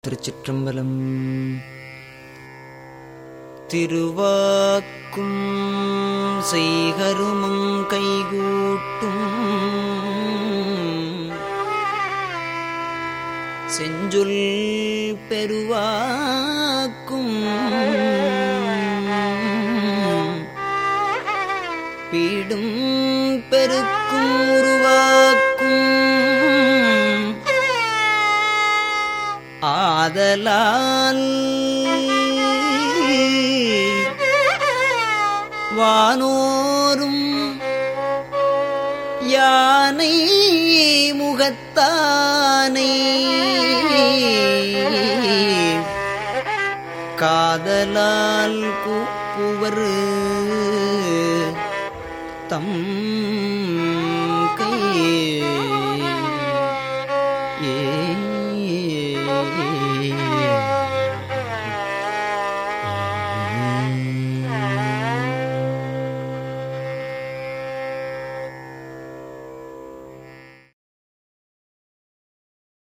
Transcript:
திருச்சிற்றம்பலம் திருவாக்கும் செய்கருமம் கைகூட்டும் செஞ்சொல் பெருவாக்கும் பீடும் பெருக்கும் உருவாக்கும் ஆதலால் வானோரும் யானை முகத்தானை காதலால் கூப்புவர் தம்